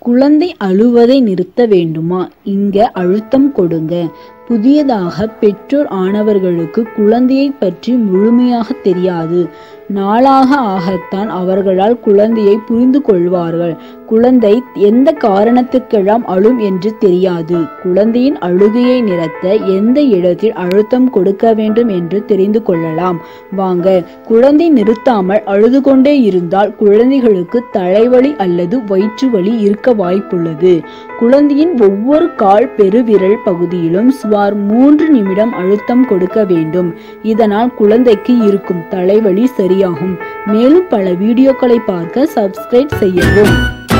குழந்தை அழுவதை நிறுத்த வேண்டுமா இங்க அழுத்தம் கொடுங்க புதியதாக பெற்றோர் ஆனவர்களுக்கு குழந்தையை பற்றி முழுமையாக தெரியாது நாளாக ஆகத்தான் அவர்களால் குழந்தையை புரிந்து கொள்வார்கள் குழந்தை எந்த காரணத்துக்கெல்லாம் அழும் என்று தெரியாது குழந்தையின் அழுகையை நிறுத்த எந்த இடத்தில் அழுத்தம் கொடுக்க வேண்டும் என்று தெரிந்து கொள்ளலாம் வாங்க குழந்தை நிறுத்தாமல் அழுது கொண்டே இருந்தால் குழந்தைகளுக்கு தலைவலி அல்லது வயிற்று வலி இருக்க வாய்ப்புள்ளது குழந்தையின் ஒவ்வொரு கால் பெருவிரல் பகுதியிலும் சுமார் மூன்று நிமிடம் அழுத்தம் கொடுக்க வேண்டும் இதனால் குழந்தைக்கு இருக்கும் தலைவலி சரியாகும் மேலும் பல வீடியோக்களை பார்க்க சப்ஸ்கிரைப் செய்யவும்